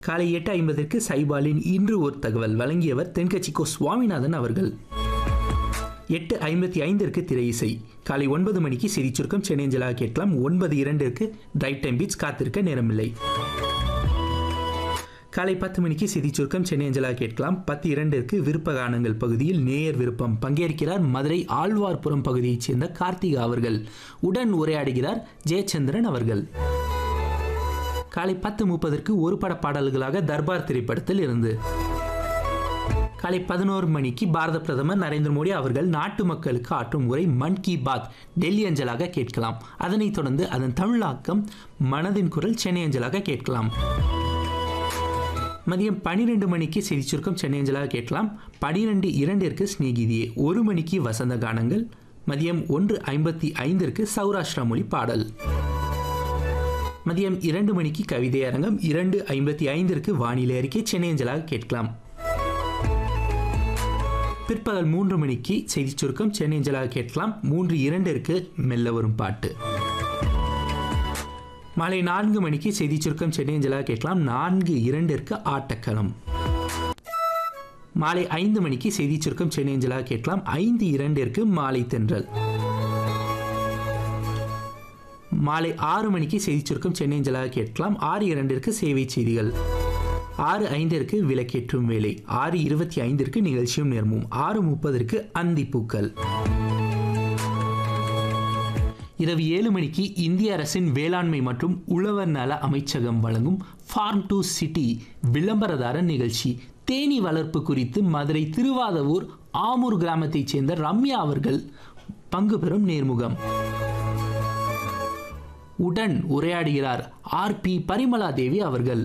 காலை எட்டு ஐம்பதற்கு சைபாலின் இன்று ஒரு தகவல் வழங்கியவர் தென்கட்சி கோ சுவாமிநாதன் அவர்கள் எட்டு ஐம்பத்தி ஐந்திற்கு திரை இசை காலை ஒன்பது மணிக்கு செய்திச் சுருக்கம் சென்னைஞ்சலாக கேட்கலாம் ஒன்பது இரண்டிற்கு டிரைவ் டைம் பீச் காத்திருக்க நேரமில்லை காலை பத்து மணிக்கு செய்திச் சுருக்கம் சென்னை அஞ்சலாக கேட்கலாம் பத்து இரண்டிற்கு விருப்ப கானங்கள் பகுதியில் நேயர் விருப்பம் பங்கேற்கிறார் மதுரை ஆழ்வார்புரம் பகுதியைச் சேர்ந்த கார்த்திகா அவர்கள் உடன் உரையாடுகிறார் ஜெயச்சந்திரன் அவர்கள் காலை பத்து முப்பதற்கு ஒரு பட பாடல்களாக தர்பார் திரைப்படத்தில் இருந்து காலை பதினோரு மணிக்கு பாரத பிரதமர் நரேந்திர மோடி அவர்கள் நாட்டு மக்களுக்கு ஆற்றும் உரை மன் கி பாத் டெல்லி அஞ்சலாக கேட்கலாம் அதனைத் தொடர்ந்து அதன் தமிழாக்கம் மனதின் குரல் சென்னை அஞ்சலாக கேட்கலாம் மதியம் பனிரெண்டு மணிக்கு செய்தி சுருக்கம் சென்னை அஞ்சலாக கேட்கலாம் பனிரெண்டு இரண்டிற்கு ஸ்நேகிதியே ஒரு மணிக்கு வசந்த கானங்கள் மதியம் ஒன்று ஐம்பத்தி ஐந்திற்கு சௌராஷ்டிரா மொழி பாடல் மதியம் இரண்டு மணிக்கு கவிதை அரங்கம் இரண்டு ஐம்பத்தி ஐந்திற்கு வானிலை அறிக்கை சென்னை அஞ்சலாக கேட்கலாம் பிற்பகல் மூன்று மணிக்கு செய்தி சுருக்கம் சென்னை அஞ்சலாக கேட்கலாம் மூன்று இரண்டிற்கு மெல்ல வரும் பாட்டு மாலை நான்கு மணிக்கு செய்தி சுருக்கம் சென்னை அஞ்சலாக கேட்கலாம் நான்கு இரண்டிற்கு ஆட்டக்களம் மாலை ஐந்து மணிக்கு செய்தி சுருக்கம் சென்னை அஞ்சலாக கேட்கலாம் ஐந்து இரண்டிற்கு மாலை தென்றல் மாலை ஆறு மணிக்கு செய்தி சுருக்கம் சென்னை அஞ்சலாக கேட்கலாம் ஆறு இரண்டிற்கு சேவை செய்திகள் ஆறு ஐந்திற்கு விளக்கேற்றும் வேலை ஆறு இருபத்தி ஐந்திற்கு நிகழ்ச்சியும் நேர்மும் ஆறு முப்பதற்கு அந்திப்பூக்கள் இரவு ஏழு மணிக்கு இந்திய அரசின் வேளாண்மை மற்றும் உழவர் நல அமைச்சகம் வழங்கும் ஃபார்ம் டு சிட்டி விளம்பரதார நிகழ்ச்சி தேனி வளர்ப்பு குறித்து மதுரை திருவாதவூர் ஆமூர் கிராமத்தைச் சேர்ந்த ரம்யா அவர்கள் பங்கு பெறும் நேர்முகம் உடன் உரையாடுகிறார் ஆர் பி பரிமலா தேவி அவர்கள்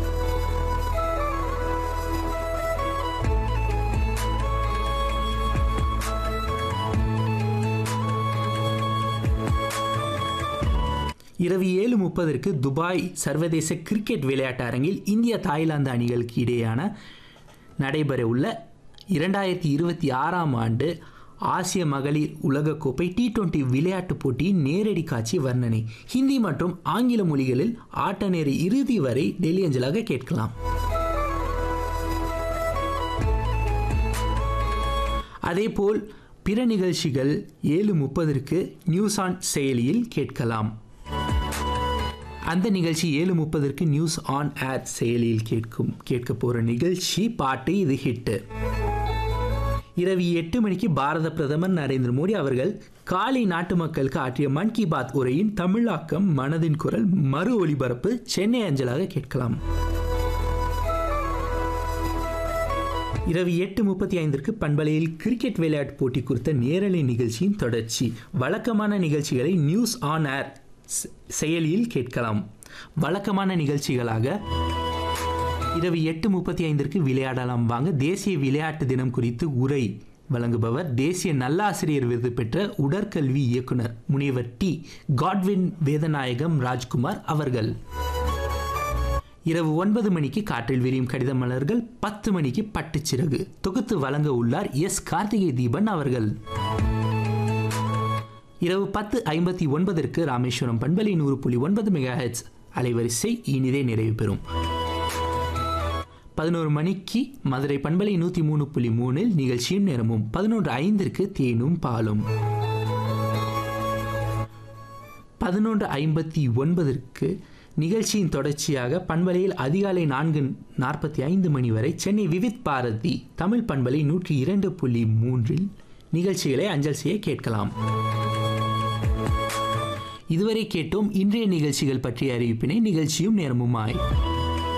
இரவு ஏழு முப்பதற்கு துபாய் சர்வதேச கிரிக்கெட் விளையாட்டு அரங்கில் இந்திய தாய்லாந்து அணிகளுக்கு இடையேயான நடைபெற உள்ள இரண்டாயிரத்தி இருபத்தி ஆறாம் ஆண்டு ஆசிய மகளிர் உலகக்கோப்பை டி டுவெண்டி விளையாட்டுப் போட்டியின் நேரடி காட்சி வர்ணனை ஹிந்தி மற்றும் ஆங்கில மொழிகளில் ஆட்ட நேர இறுதி வரை டெல்லி அஞ்சலாக கேட்கலாம் அதேபோல் பிற நிகழ்ச்சிகள் ஏழு முப்பதற்கு நியூஸ் ஆன் செயலியில் கேட்கலாம் அந்த நிகழ்ச்சி ஏழு முப்பதற்கு நியூஸ் ஆன் ஏர் செயலியில் கேட்கும் கேட்க போகிற நிகழ்ச்சி பாட்டு இது ஹிட்டு இரவு எட்டு மணிக்கு பாரத பிரதமர் நரேந்திர மோடி அவர்கள் காலை நாட்டு மக்களுக்கு ஆற்றிய மன் கி பாத் உரையின் தமிழாக்கம் மனதின் குரல் மறு ஒலிபரப்பு சென்னை அஞ்சலாக கேட்கலாம் இரவு எட்டு முப்பத்தி ஐந்திற்கு பண்பலையில் கிரிக்கெட் விளையாட்டு போட்டி குறித்த நேரலை நிகழ்ச்சியின் தொடர்ச்சி வழக்கமான நிகழ்ச்சிகளை நியூஸ் ஆன் ஏர் செயலியில் கேட்கலாம் வழக்கமான நிகழ்ச்சிகளாக இரவு எட்டு முப்பத்தி ஐந்திற்கு விளையாடலாம் வாங்க தேசிய விளையாட்டு தினம் குறித்து உரை வழங்குபவர் தேசிய நல்லாசிரியர் விருது பெற்ற உடற்கல்வி இயக்குனர் முனைவர் டி காட்வின் வேதநாயகம் ராஜ்குமார் அவர்கள் இரவு ஒன்பது மணிக்கு காற்றில் விரியும் கடித மலர்கள் பத்து மணிக்கு பட்டுச்சிறகு தொகுத்து வழங்க உள்ளார் எஸ் கார்த்திகை தீபன் அவர்கள் இரவு பத்து ஐம்பத்தி ஒன்பதற்கு ராமேஸ்வரம் பண்பலை நூறு புள்ளி ஒன்பது மெகா ஹெட்ஸ் அலைவரிசை இனிதே நிறைவு பெறும் பதினோரு மணிக்கு மதுரை பண்பலை நூற்றி மூணு புள்ளி மூணில் நிகழ்ச்சியும் நேரமும் பதினொன்று ஐந்திற்கு தேனும் பாலும் பதினொன்று ஐம்பத்தி ஒன்பதற்கு நிகழ்ச்சியின் தொடர்ச்சியாக பண்பலையில் அதிகாலை நான்கு நாற்பத்தி ஐந்து மணி வரை சென்னை விவித் பாரதி தமிழ் பண்பலை நூற்றி இரண்டு புள்ளி மூன்றில் நிகழ்ச்சிகளை அஞ்சல் செய்ய கேட்கலாம் இதுவரை கேட்டோம் இன்றைய நிகழ்ச்சிகள் பற்றிய அறிவிப்பினை நிகழ்ச்சியும் நேரமுமாய்